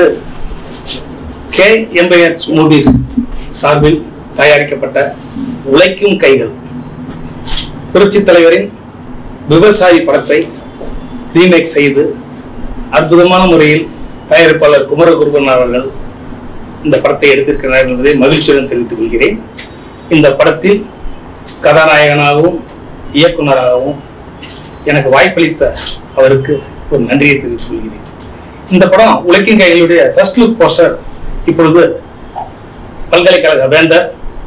ஆண்டு K empires movies சார்பில் தயாரிக்கப்பட்ட உழைக்கும் கைகள் புரட்சித் தலைவரின் விவசாயி படத்தை ரீமேக் செய்து அற்புதமான முறையில் தயாரிப்பாளர் குமரகுருபன் அவர்கள் இந்த படத்தை எடுத்திருக்கிறார் என்பதை மகிழ்ச்சியுடன் தெரிவித்துக் கொள்கிறேன் இந்த படத்தில் கதாநாயகனாகவும் இயக்குனராகவும் எனக்கு வாய்ப்பளித்த அவருக்கு ஒரு நன்றியை தெரிவித்துக் கொள்கிறேன் இந்த படம் உலகின் கைகளுடைய ஃபர்ஸ்ட் லுக் போஸ்டர் இப்பொழுது பல்கலைக்கழக வேந்தர்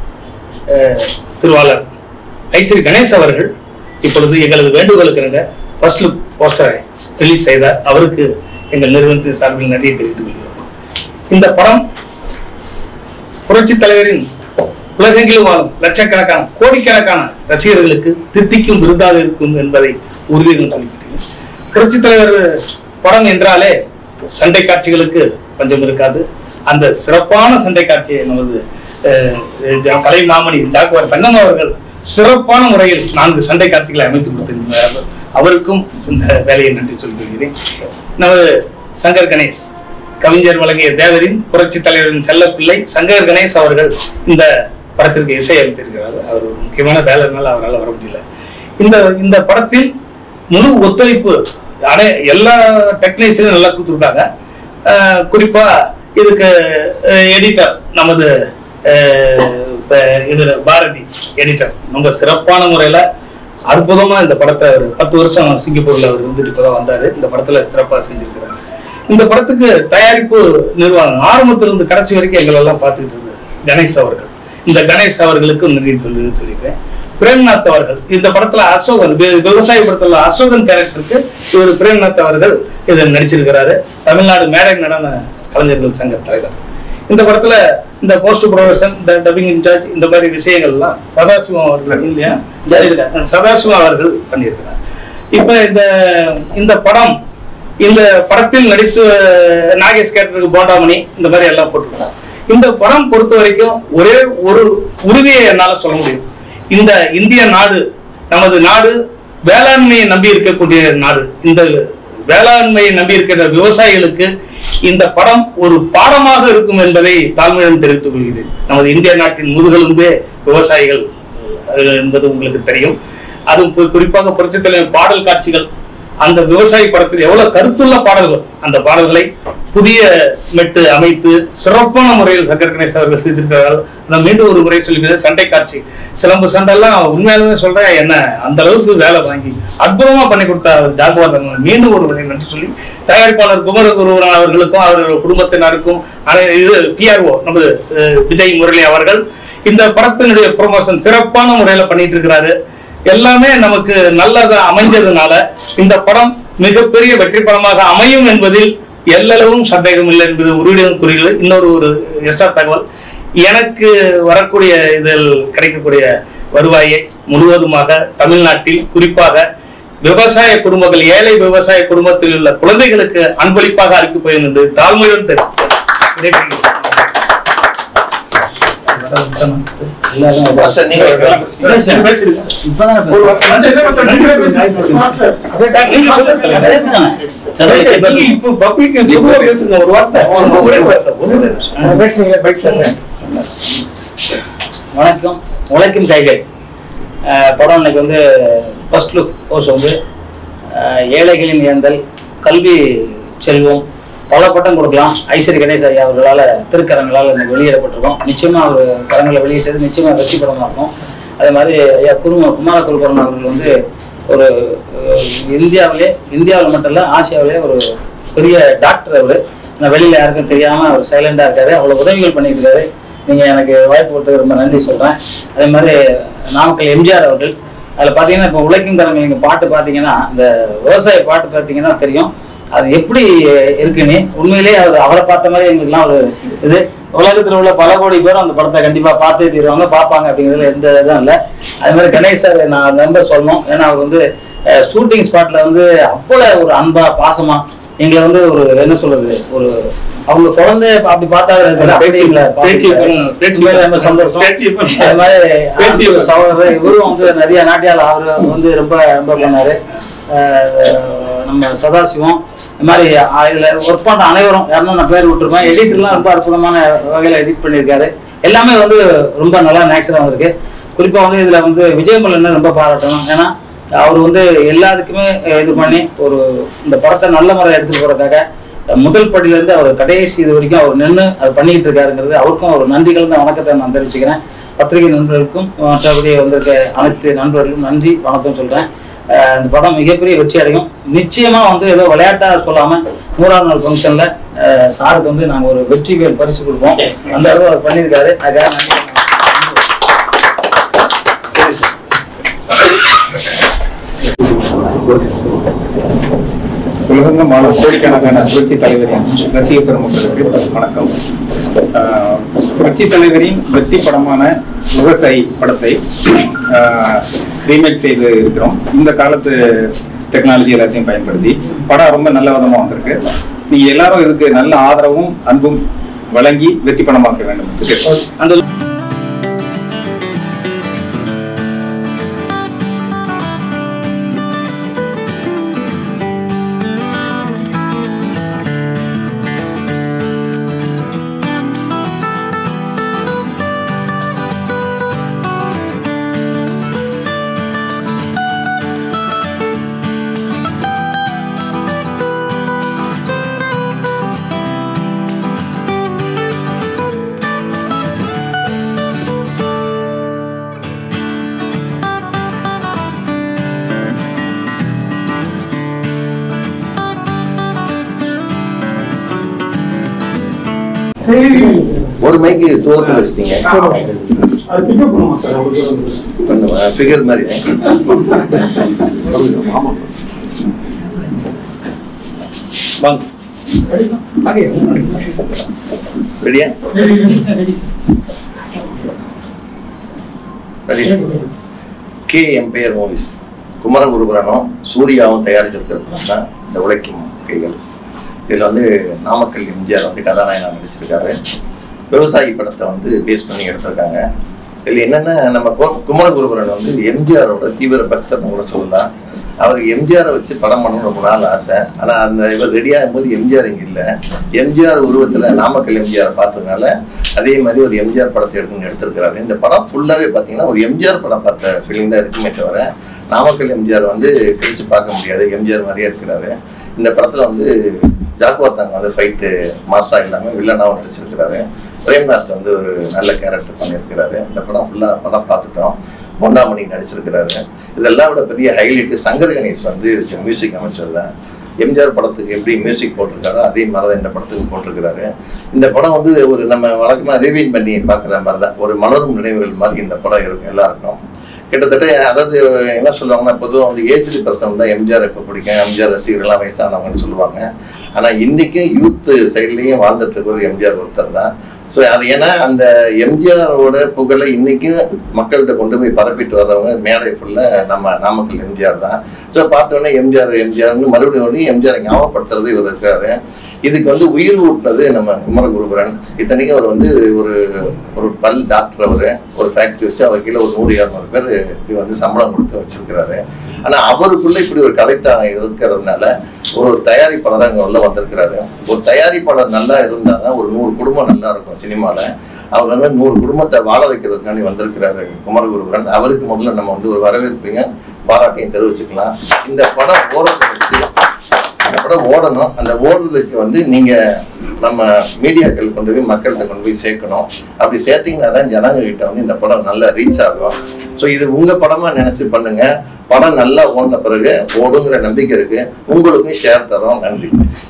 அஹ், திருவாளர் ஐஸ்வரி கணேஷ் அவர்கள் இப்பொழுது எங்களது வேண்டுகோளுக்கு இணங்க ஃபர்ஸ்ட் லுக் போஸ்டரை ரிலீஸ் செய்தார் அவருக்கு எங்கள் நிறுவனத்தின் சார்பில் நன்றியை தெரிவித்துக் கொள்கிறோம் இந்த படம் புரட்சித் தலைவரின் உலகெங்கிலும் வாழும் லட்சக்கணக்கான கோடிக்கணக்கான ரசிகர்களுக்கு தித்திக்கும் விருதாக இருக்கும் என்பதை உறுதியுடன் சொல்லிக்கிறேன் புரட்சித் தலைவர் படம் என்றாலே சண்டை காட்சிகளுக்கு பஞ்சம் இருக்காது அந்த சிறப்பான சண்டை காட்சியை நமது அஹ், அஹ், கலை மாமணி டாக்டர் தங்கம் அவர்கள் சிறப்பான முறையில் நான்கு சண்டை காட்சிகளை அமைத்து கொடுத்திருக்கிறார்கள் அவருக்கும் இந்த வேலையை நன்றி சொல்லிக்கிறேன் நமது சங்கர் கணேஷ் கவிஞர் வழங்கிய தேவரின் புரட்சி தலைவரின் செல்லப்பிள்ளை சங்கர் கணேஷ் அவர்கள் இந்த படத்திற்கு இசையமைத்திருக்கிறார் அவர் ஒரு முக்கியமான வேலைனால அவரால் வர முடியல இந்த இந்த படத்தில் முழு ஒத்துழைப்பு அனை எல்லா டெக்னீஷியனும் நல்லா கொடுத்துருக்காங்க அஹ் குறிப்பா இதுக்கு எடிட்டர் நமது அஹ், இப்ப இதுல பாரதி எடிட்டர் ரொம்ப சிறப்பான முறையில அற்புதமா இந்த படத்தை அவர் பத்து வருஷம் சிங்கப்பூர்ல அவர் இருந்துட்டு இப்பதான் வந்தாரு இந்த படத்துல சிறப்பா செஞ்சிருக்கிறாரு இந்த படத்துக்கு தயாரிப்பு நிர்வாகம் ஆரம்பத்துல இருந்து கடைசி வரைக்கும் எங்களை எல்லாம் பார்த்துக்கிட்டு இருந்தது கணேஷ் அவர்கள் இந்த கணேஷ் அவர்களுக்கு நன்றி சொல்லி சொல்லிக்கிறேன் பிரேம்நாத் அவர்கள் இந்த படத்துல அசோகன் வி- விவசாய படத்துல அசோகன் கேரக்டருக்கு இவர் பிரேம்நாத் அவர்கள் இதில் நடிச்சிருக்கிறாரு தமிழ்நாடு மேடை நடன கலைஞர்கள் சங்க தலைவர் இந்த படத்துல இந்த போஸ்ட் ப்ரொடக்ஷன் இந்த டப்பிங் இன்சார்ஜ் இந்த மாதிரி விஷயங்கள் எல்லாம் சதாசிவம் அவர்கள் இல்லையா ஜெயலலிதா சதாசிவம் அவர்கள் பண்ணியிருக்கிறார் இப்ப இந்த இந்த படம் இந்த படத்தில் நடித்து நாகேஷ் கேட்டருக்கு போண்டாமணி இந்த மாதிரி எல்லாம் போட்டிருக்காங்க இந்த படம் பொறுத்த வரைக்கும் ஒரே ஒரு உறுதியை என்னால சொல்ல முடியும் இந்த இந்திய நாடு நமது நாடு வேளாண்மையை நம்பி இருக்கக்கூடிய நாடு இந்த வேளாண்மையை நம்பி இருக்கிற விவசாயிகளுக்கு இந்த படம் ஒரு பாடமாக இருக்கும் என்பதை தாழ்மையுடன் தெரிவித்துக் கொள்கிறேன் நமது இந்திய நாட்டின் முதுகெலும்பே விவசாயிகள் அஹ், என்பது உங்களுக்கு தெரியும் அதுவும் குறி- குறிப்பாக புரட்சித் தலைவர் பாடல் காட்சிகள் அந்த விவசாயி படத்தில் எவ்வளவு கருத்துள்ள பாடல்கள் அந்த பாடல்களை புதிய மெட்டு அமைத்து சிறப்பான முறையில் சங்கர் கணேஷ் அவர்கள் செய்திருக்கிறார்கள் நான் மீண்டும் ஒரு முறை சொல்லிக்கிறேன் சண்டை காட்சி சிலம்பு சண்டை எல்லாம் உண்மையாலுமே சொல்றேன் என்ன அந்த அளவுக்கு வேலை வாங்கி அற்புதமா பண்ணி கொடுத்த ஜாகுவார் தங்கமணி மீண்டும் ஒரு முறை நன்றி சொல்லி தயாரிப்பாளர் குமரகுருவரன் அவர்களுக்கும் அவர்கள் குடும்பத்தினருக்கும் அனை- இது பிஆர்ஓ நமது அஹ், விஜய் முரளி அவர்கள் இந்த படத்தினுடைய ப்ரொமோஷன் சிறப்பான முறையில பண்ணிட்டு இருக்கிறாரு எல்லாமே நமக்கு நல்லதா அமைஞ்சதுனால இந்த படம் மிகப்பெரிய வெற்றி படமாக அமையும் என்பதில் எல்லளவும் சந்தேகம் இல்லை என்பது உறுதியுடன் கூறுகிறது இன்னொரு ஒரு எக்ஸ்ட்ரா தகவல் எனக்கு வரக்கூடிய இதில் கிடைக்கக்கூடிய வருவாயை முழுவதுமாக தமிழ்நாட்டில் குறிப்பாக விவசாய குடும்பங்கள் ஏழை விவசாய குடும்பத்தில் உள்ள குழந்தைகளுக்கு அன்பளிப்பாக அளிக்கப் போகிறேன் என்று தாழ்மையுடன் தெரிவிக்கிறேன். மாஸ்டர், நீங்க பேசுறீங்க. இப்பதான் ஒரு வார்த்தை. நீங்க சொல்லுங்க. பேசுங்க நீங்க இப்போ பப்ளிக் இப்போ பேசுங்க ஒரு வார்த்தை ஒரே வார்த்தை ஒரே வணக்கம் உழைக்கும் கைகள் அஹ் படம் இன்னைக்கு வந்து ஃபர்ஸ்ட் லுக் போஸ் வந்து அஹ் ஏழைகளின் ஏந்தல் கல்வி செல்வம் பல பட்டம் கொடுக்கலாம் ஐஸ்வரி கணேஷ் ஐயா அவர்களால் திருக்கரங்களால் இன்னைக்கு வெளியிடப்பட்டிருக்கோம் நிச்சயமா அவர் கரங்களை வெளியிட்டது நிச்சயமா வெற்றி படமாக இருக்கும் அதே மாதிரி ஐயா குரும குமார குருபரன் அவர்கள் வந்து ஒரு அஹ், இந்தியாவிலே இந்தியாவில் மட்டும் இல்லை ஆசியாவிலே ஒரு பெரிய டாக்டர் அவர் நான் வெளியில யாருக்கும் தெரியாம அவர் சைலண்டா இருக்காரு அவ்வளவு உதவிகள் பண்ணிட்டு இருக்காரு நீங்க எனக்கு வாய்ப்பு கொடுத்ததுக்கு ரொம்ப நன்றி சொல்றேன் அதே மாதிரி நாமக்கல் எம்ஜிஆர் அவர்கள் அதுல பாத்தீங்கன்னா இப்போ உழைக்கும் தரங்க நீங்க பாட்டு பாத்தீங்கன்னா இந்த விவசாய பாட்டு பாத்தீங்கன்னா தெரியும் அது எப்படி இருக்குன்னு உண்மையிலேயே அவர் அவரை பார்த்த மாதிரி எங்களுக்குலாம் ஒரு இது உலகத்துல உள்ள பல கோடி பேரும் அந்த படத்தை கண்டிப்பா பார்த்தே தீருவாங்க பார்ப்பாங்க அப்படிங்கிறதுல எந்த இதுவும் இல்லை அதே மாதிரி கணேஷ் சார் நான் நம்பர் சொல்லணும் ஏன்னா அவர் வந்து ஷூட்டிங் ஸ்பாட்ல வந்து அவ்வளவு ஒரு அன்பா பாசமா எங்களை வந்து ஒரு என்ன சொல்றது ஒரு அவங்க குழந்தை அப்படி பார்த்தா பேச்சு இல்ல பேச்சு பண்ணுங்க. பேச்சு உண்மையிலே ரொம்ப சந்தோஷம் பேச்சு பண்ணுங்க. அது மாதிரி பேச்சு பேச்சு பண்ணுங்க. சகோதரர் இவரும் வந்து நிறைய நாட்டியால் அவரு வந்து ரொம்ப ரொம்ப பண்ணாரு அஹ் நம்ம நம்ம சதாசிவம் இந்த மாதிரி அஹ், இதுல ஒர்க் பண்ற அனைவரும் யாருன்னா நான் பேர் விட்டுருப்பேன் எடிட்டர்லாம் ரொம்ப அற்புதமான வகையில எடிட் பண்ணியிருக்காரு எல்லாமே வந்து ரொம்ப நல்லா நேச்சுரா வந்திருக்கு குறிப்பா வந்து இதுல வந்து விஜயமல்லன் ரொம்ப பாராட்டணும் ஏன்னா அவர் வந்து எல்லாத்துக்குமே அஹ், இது பண்ணி ஒரு இந்த படத்தை நல்ல முறையில் எடுத்துட்டு போறதுக்காக அஹ், முதல் படியில இருந்து அவர் கடைசி இது வரைக்கும் அவர் நின்று அது பண்ணிக்கிட்டு இருக்காருங்கிறது அவருக்கும் ஒரு நன்றி கலந்த வணக்கத்தை நான் தெரிவிச்சுக்கிறேன் பத்திரிகை நண்பர்களுக்கும் மற்றபடி வந்திருக்க அனைத்து நண்பர்களுக்கும் நன்றி வணக்கம் சொல்றேன் அஹ், இந்த படம் மிகப்பெரிய வெற்றி அடையும் நிச்சயமா வந்து ஏதோ விளையாட்டா சொல்லாம நூறாவது நாள் ஃபங்க்ஷன்ல சாருக்கு வந்து நாங்க ஒரு வெற்றி வேல் பரிசு கொடுப்போம் அந்த அளவு அவர் பண்ணியிருக்காரு அதுக்காக நன்றி உலகெங்கும் வாழும் கோடிக்கணக்கான புரட்சி தலைவரின் ரசிக பெருமக்களுக்கு வணக்கம் ஆஹ் புரட்சி தலைவரின் வெற்றி படமான விவசாயி படத்தை ரீமேக் செய்து இருக்கிறோம் இந்த காலத்து டெக்னாலஜி எல்லாத்தையும் பயன்படுத்தி படம் ரொம்ப நல்ல விதமா வந்திருக்கு நீங்க எல்லாரும் இதுக்கு நல்ல ஆதரவும் அன்பும் வழங்கி வெற்றி படமாக்க வேண்டும் என்று கேட்டுக்கொள்கிறேன். அந்த ஒரு மைக்கு தூரத்துல வச்சிட்டீங்க அது பிக்கப் பண்ணுமா சார் உங்களுக்கு வந்து ஃபிகர் மாதிரி ரெடியா ரெடி கே எம்பையர் மூவிஸ் குமரகுருபுரனும் சூர்யாவும் தயாரிச்சிருக்கிற படம் தான் இந்த உழைக்கும் கைகள் இதில் வந்து நாமக்கல் எம்ஜிஆர் வந்து கதாநாயகனா நடிச்சிருக்காரு விவசாயி படத்தை வந்து பேஸ் பண்ணி எடுத்திருக்காங்க இதில் என்னென்ன நம்ம கு- குமரகுருபுரன் வந்து எம்ஜிஆரோட தீவிர பக்தர்னு கூட சொல்லலாம் அவர் எம்ஜிஆரை வச்சு படம் பண்ணணும்னு ரொம்ப நாள் ஆசை ஆனால் அந்த இவர் ரெடியாகும் போது எம்ஜிஆர் இங்கே இல்லை எம்ஜிஆர் உருவத்தில் நாமக்கல் எம்ஜிஆர் பார்த்ததுனால அதே மாதிரி ஒரு எம்ஜிஆர் படத்தை எடுத்து எடுத்திருக்கிறாரு இந்த படம் ஃபுல்லாகவே பார்த்தீங்கன்னா ஒரு எம்ஜிஆர் படம் பார்த்த ஃபீலிங் தான் இருக்குமே தவிர நாமக்கல் எம்ஜிஆர் வந்து பிரித்து பார்க்க முடியாது எம்ஜிஆர் மாதிரியே இருக்கிறாரு இந்த படத்தில் வந்து ஜாக்குவார் தாங்க வந்து ஃபைட்டு மாஸ்டா இல்லாமல் வில்லனாவும் நடிச்சிருக்கிறாரு பிரேம்நாத் வந்து ஒரு நல்ல கேரக்டர் பண்ணியிருக்கிறாரு இந்த படம் ஃபுல்லாக படம் பார்த்துட்டோம் பொன்னாமணி நடிச்சிருக்கிறாரு இதெல்லாம் விட பெரிய ஹைலைட்டு சங்கர் கணேஷ் வந்து இதுக்கு மியூசிக் அமைச்சர் தான் எம்ஜிஆர் படத்துக்கு எப்படி மியூசிக் போட்டிருக்காரோ அதே மாதிரி தான் இந்த படத்துக்கு போட்டிருக்கிறாரு இந்த படம் வந்து ஒரு நம்ம வழக்கமாக ரிவீன் பண்ணி பார்க்குற மாதிரி தான் ஒரு மலரும் நினைவுகள் மாதிரி இந்த படம் இருக்கும் எல்லாருக்கும் கிட்டத்தட்ட அதாவது என்ன சொல்லுவாங்கன்னா பொதுவாக வந்து ஏஜ்டு பர்சன் தான் எம்ஜிஆர் இப்போ பிடிக்கும் எம்ஜிஆர் ரசிகர்கள்லாம் வயசானவங்கன்னு சொல்லுவாங்க ஆனால் இன்னைக்கும் யூத் சைட்லேயும் வாழ்ந்துட்டு இருக்க ஒரு எம்ஜிஆர் ஒருத்தர் தான் ஸோ அது ஏன்னா அந்த எம்ஜிஆரோட புகழை இன்னைக்கும் மக்கள்கிட்ட கொண்டு போய் பரப்பிட்டு வர்றவங்க மேடை ஃபுல்லாக நம்ம நாமக்கல் எம்ஜிஆர் தான் ஸோ பார்த்தோன்னே எம்ஜிஆர் எம்ஜிஆர்னு மறுபடியும் மறுபடியும் எம்ஜிஆர் ஞாபகப்படுத்துறது இவர் இருக்காரு இதுக்கு வந்து உயிர் ஊட்டினது நம்ம குமரகுருபரன் இத்தனைக்கும் அவர் வந்து ஒரு ஒரு பல் டாக்டர் அவர் ஒரு ஃபேக்டரி வச்சு அவர் கீழே ஒரு நூறு இரநூறு பேர் இப்படி வந்து சம்பளம் கொடுத்து வச்சிருக்கிறாரு ஆனா அவருக்குள்ள இப்படி ஒரு கலைத்தான் இருக்கிறதுனால ஒரு தயாரிப்பாளர் அங்க உள்ள வந்திருக்கிறாரு ஒரு தயாரிப்பாளர் நல்லா இருந்தாதான் ஒரு நூறு குடும்பம் நல்லா இருக்கும் சினிமால அவர் வந்து நூறு குடும்பத்தை வாழ வைக்கிறதுக்காண்டி வந்திருக்கிறாரு குமரகுருபரன் அவருக்கு முதல்ல நம்ம வந்து ஒரு வரவேற்பையும் பாராட்டையும் தெரிவிச்சுக்கலாம் இந்த படம் போறதை வச்சு அந்த படம் ஓடணும் அந்த ஓடுறதுக்கு வந்து நீங்க நம்ம மீடியாக்கள் கொண்டு போய் மக்கள்கிட்ட கொண்டு போய் சேர்க்கணும் அப்படி சேர்த்தீங்கன்னா தான் ஜனங்க கிட்ட வந்து இந்த படம் நல்லா ரீச் ஆகும் ஸோ இது உங்க படமா நினைச்சு பண்ணுங்க படம் நல்லா ஓடின பிறகு ஓடுங்கிற நம்பிக்கை இருக்கு உங்களுக்கும் ஷேர் தரோம் நன்றி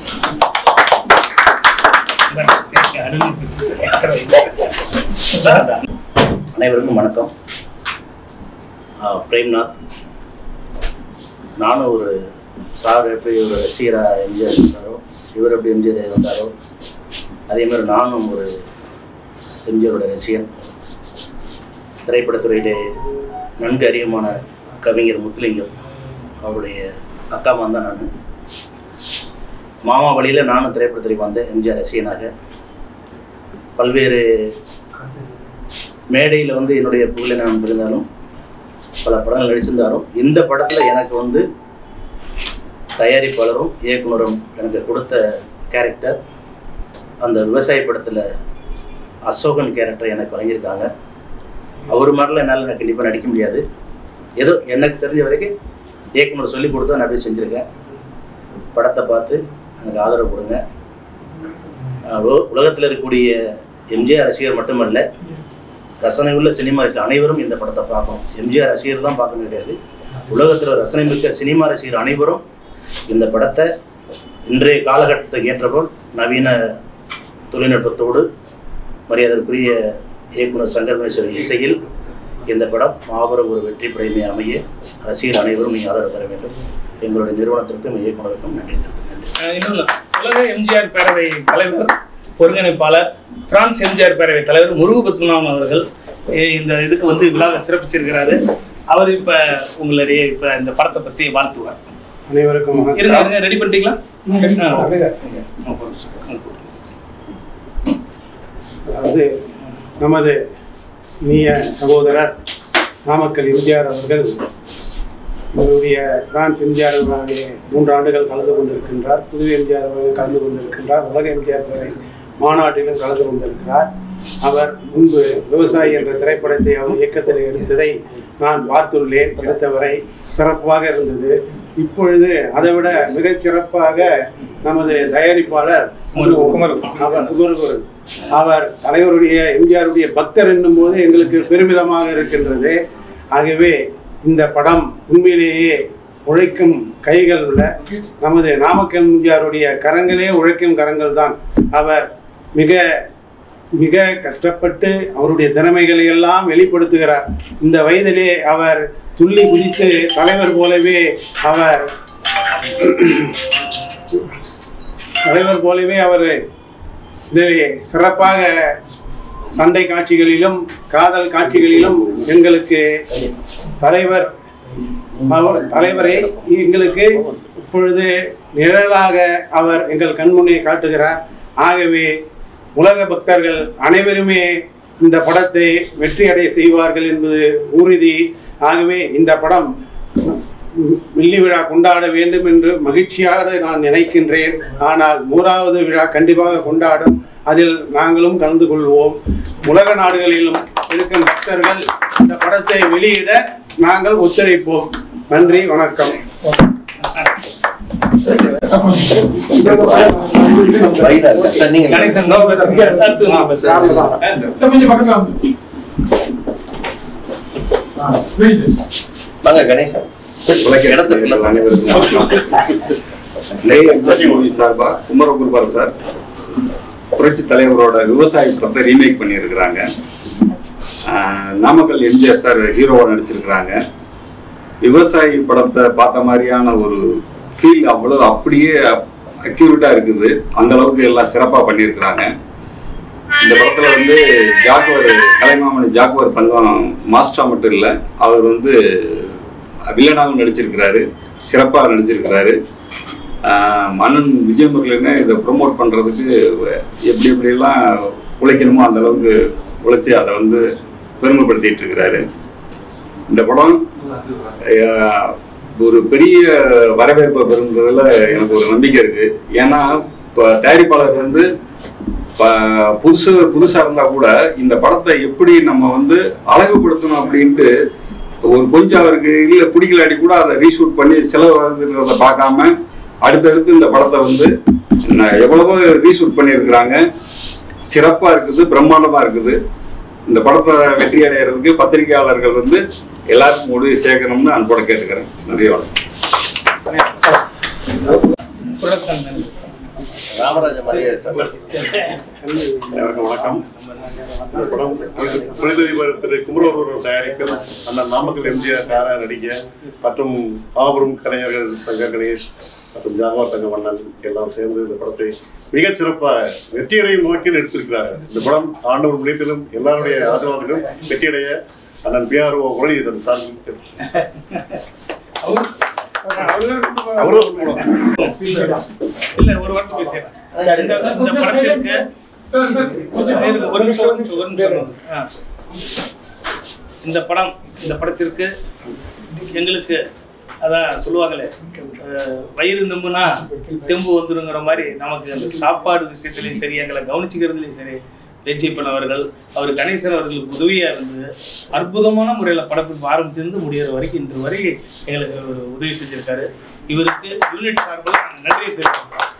அனைவருக்கும் வணக்கம் ஆ, பிரேம்நாத் நானும் ஒரு சார் எப்படி ஒரு ரசிகரா எம்ஜிஆர் இருந்தாரோ இவர் எப்படி எம்ஜிஆர் இருந்தாரோ அதே மாதிரி நானும் ஒரு எம்ஜிஆரோட ரசிகன் திரைப்படத்துறையிலே நன்கு அறியமான கவிஞர் முத்துலிங்கம் அவருடைய அக்கா தான் நான் மாமா வழியில் நானும் திரைப்படத்துறைக்கு வந்தேன் எம்ஜிஆர் ரசிகனாக பல்வேறு மேடையில் வந்து என்னுடைய புகழை நான் இருந்தாலும் பல படங்கள் நடிச்சிருந்தாலும் இந்த படத்தில் எனக்கு வந்து தயாரிப்பாளரும் இயக்குனரும் எனக்கு கொடுத்த கேரக்டர் அந்த விவசாய படத்தில் அசோகன் கேரக்டர் எனக்கு வழங்கியிருக்காங்க அவர் மாதிரிலாம் என்னால் நான் கண்டிப்பாக நடிக்க முடியாது ஏதோ எனக்கு தெரிஞ்ச வரைக்கும் இயக்குனர் சொல்லி கொடுத்தா நான் அப்படியே செஞ்சுருக்கேன் படத்தை பார்த்து எனக்கு ஆதரவு கொடுங்க அஹ் உல- உலகத்தில் இருக்கக்கூடிய எம்ஜிஆர் ரசிகர் மட்டுமல்ல ரசனை உள்ள சினிமா ரசிகர் அனைவரும் இந்த படத்தை பார்க்கணும் எம்ஜிஆர் ரசிகர் தான் பார்க்கணும் கிடையாது உலகத்தில் ரசனை மிக்க சினிமா ரசிகர் அனைவரும் இந்த படத்தை இன்றைய காலகட்டத்துக்கு ஏற்றபோல் நவீன தொழில்நுட்பத்தோடு மரியாதைக்குரிய இயக்குனர் சங்கர் கணேஸ்வரி இசையில் இந்த படம் மாபெரும் ஒரு வெற்றி படைமை அமைய ரசிகர் அனைவரும் நீங்கள் ஆதரவு பெற வேண்டும் எங்களுடைய நிறுவனத்திற்கும் இயக்குனருக்கும் நன்றி தெரிவித்துக் நன்றி அஹ் இன்னொன்னு உலக எம்ஜிஆர் பேரவை தலைவர் ஒருங்கிணைப்பாளர் பிரான்ஸ் எம்ஜிஆர் பேரவை தலைவர் முருகு பத்மநாபன் அவர்கள் அஹ் இந்த இதுக்கு வந்து விழாவை சிறப்பிச்சிருக்கிறாரு அவர் இப்ப உங்களுடைய இப்ப இந்த படத்தை பத்தி வாழ்த்துவார் அனைவருக்கும் இருங்க வணக்கம் இருங்க ரெடி பண்ணிட்டீங்களா ஆ, ஓகே. ஆ, போதும் சார். ஆ, போதும். அதாவது நமது இனிய சகோதரர் நாமக்கல் எம்ஜிஆர் அவர்கள் இவருடைய பிரான்ஸ் எம்ஜிஆர் அவர்களுடைய மூன்று ஆண்டுகள் கலந்து கொண்டிருக்கின்றார் புது எம்ஜிஆர் அவர்கள் கலந்து கொண்டிருக்கின்றார் உலக எம்ஜிஆர் பேரை மாநாட்டிலும் கலந்து கொண்டிருக்கிறார் அவர் முன்பு விவசாயி என்ற திரைப்படத்தை அவர் இயக்கத்தில் எடுத்ததை நான் பார்த்துள்ளேன் எடுத்தவரை சிறப்பாக இருந்தது இப்பொழுது அதை விட மிகச் சிறப்பாக நமது தயாரிப்பாளர் குமரகுரு. அவர் குமரகுரு அவர் தலைவருடைய எம்ஜிஆருடைய பக்தர் என்னும் போது எங்களுக்கு பெருமிதமாக இருக்கின்றது ஆகவே இந்த படம் உண்மையிலேயே உழைக்கும் கைகள் உள்ள நமது நாமக்கல் எம்ஜிஆருடைய கரங்களே உழைக்கும் கரங்கள் தான் அவர் மிக மிக கஷ்டப்பட்டு அவருடைய திறமைகளை எல்லாம் வெளிப்படுத்துகிறார் இந்த வயதிலே அவர் துள்ளி குதித்து தலைவர் போலவே அவர் தலைவர் போலவே அவர் இதை சிறப்பாக சண்டை காட்சிகளிலும் காதல் காட்சிகளிலும் எங்களுக்கு தலைவர் அவர் தலைவரை எங்களுக்கு இப்பொழுது நிழலாக அவர் எங்கள் கண்முன்னே காட்டுகிறார் ஆகவே உலக பக்தர்கள் அனைவருமே இந்த படத்தை வெற்றியடைய செய்வார்கள் என்பது உறுதி ஆகவே இந்த படம் வெள்ளி விழா கொண்டாட வேண்டும் என்று மகிழ்ச்சியாக நான் நினைக்கின்றேன் ஆனால் நூறாவது விழா கண்டிப்பாக கொண்டாடும் அதில் நாங்களும் கலந்து கொள்வோம் உலக நாடுகளிலும் இருக்கும் பக்தர்கள் இந்த படத்தை வெளியிட நாங்கள் ஒத்துழைப்போம் நன்றி வணக்கம் ரைட்டா இருக்கா? சார், நீங்க கணேசன் நோ அடுத்து நான் பேசுறேன். சார் கொஞ்சம் பக்கத்துல வந்து ஆ, please. வாங்க கணேசன் இடத்த fill up பண்ணுங்க. மூவி சார்பா குமரகுருபர் சார் புரட்சி தலைவரோட விவசாய படத்தை ரீமேக் பண்ணியிருக்கிறாங்க ஆஹ் நாமக்கல் எம்ஜிஆர் சார் ஹீரோவா நடிச்சிருக்கிறாங்க விவசாயி படத்தை பார்த்த மாதிரியான ஒரு ஃபீல் அவ்வளவு அப்படியே அக்யூரேட்டா இருக்குது அந்த அளவுக்கு எல்லாம் சிறப்பா பண்ணியிருக்கிறாங்க இந்த படத்துல வந்து ஜாக்குவர் கலைமாமணி ஜாக்குவர் தங்கம் மாஸ்டரா மட்டும் இல்லை அவர் வந்து வில்லனாகவும் நடிச்சிருக்கிறாரு சிறப்பாக நடிச்சிருக்கிறாரு ஆஹ் மன்னன் விஜய் முரளின்னு இதை ப்ரொமோட் பண்ணுறதுக்கு எப்படி எப்படியெல்லாம் உழைக்கணுமோ அந்த அளவுக்கு உழைச்சி அதை வந்து பெருமைப்படுத்திட்டு இருக்கிறாரு இந்த படம் ஆஹ், ஒரு பெரிய வரவேற்பை பெறுன்றதுல எனக்கு ஒரு நம்பிக்கை இருக்கு ஏன்னா இப்போ தயாரிப்பாளர் வந்து ப- புதுசு புதுசா இருந்தா கூட இந்த படத்தை எப்படி நம்ம வந்து அழகுபடுத்தணும் அப்படின்ட்டு ஒரு கொஞ்சம் அவருக்கு இல்ல பிடிக்கலாட்டி கூட அதை ரீஷூட் பண்ணி செலவாகுதுன்றத பார்க்காம அடுத்தடுத்து இந்த படத்தை வந்து ந- எவ்வளவோ ரீஷூட் பண்ணியிருக்கிறாங்க சிறப்பா இருக்குது பிரம்மாண்டமா இருக்குது இந்த படத்தை வெற்றி அடைகிறதுக்கு பத்திரிகையாளர்கள் வந்து எல்லாருக்கும் உதவி சேர்க்கணும்னு அன்போட கேட்டுக்கிறேன் நன்றி வணக்கம் புரட்சன் நன்றி. ராமராஜ மாதிரியே சார் அனைவருக்கும் வணக்கம் இந்த படம் தொழிலதிபர் திரு குமரகுரு தயாரிப்பில் அண்ணன் நாமக்கல் எம்ஜிஆர் தாரா நடிக்க மற்றும் மாபெரும் கலைஞர்கள் சங்கர் கணேஷ் மற்றும் ஜாகவா தங்க மன்னன் எல்லாம் சேர்ந்து இந்த படத்தை மிகச் சிறப்பாக வெற்றியடையும் நோக்கில் எடுத்திருக்கிறார்கள் இந்த படம் ஆண்டவர் முன்னிட்டிலும் எல்லாருடைய ஆசீர்வாதங்களும் வெற்றியடைய அண்ணன் பிஆர்ஓ முரளிதரன் சார்பில் அவரும் இல்ல ஒரு வார்த்தை பேசுறேன் இந்த இந்த படத்திற்கு சார் சார் கொஞ்சம் இருங்க, ஒரு நிமிஷம் ஒரு நிமிஷம் ஒரு நிமிஷம் ஆ. இந்த படம் இந்த படத்திற்கு எங்களுக்கு அதான் சொல்லுவாங்களே அஹ், வயிறு நம்புனா தெம்பு வந்துருங்கிற மாதிரி நமக்கு அந்த சாப்பாடு விஷயத்துலையும் சரி எங்களை கவனிச்சுக்கிறதுலையும் சரி தேஜிப்பன் அவர்கள் அவர் கணேசன் அவர்களுக்கு உதவியா இருந்து அற்புதமான முறையில படப்பிடிப்பு ஆரம்பிச்சிருந்து முடியிற வரைக்கும் இன்று வரை எங்களுக்கு ஒரு உதவி செஞ்சிருக்காரு இவருக்கு யூனிட் சார்பில் நாங்கள் நன்றியை தெரிவிக்கிறோம்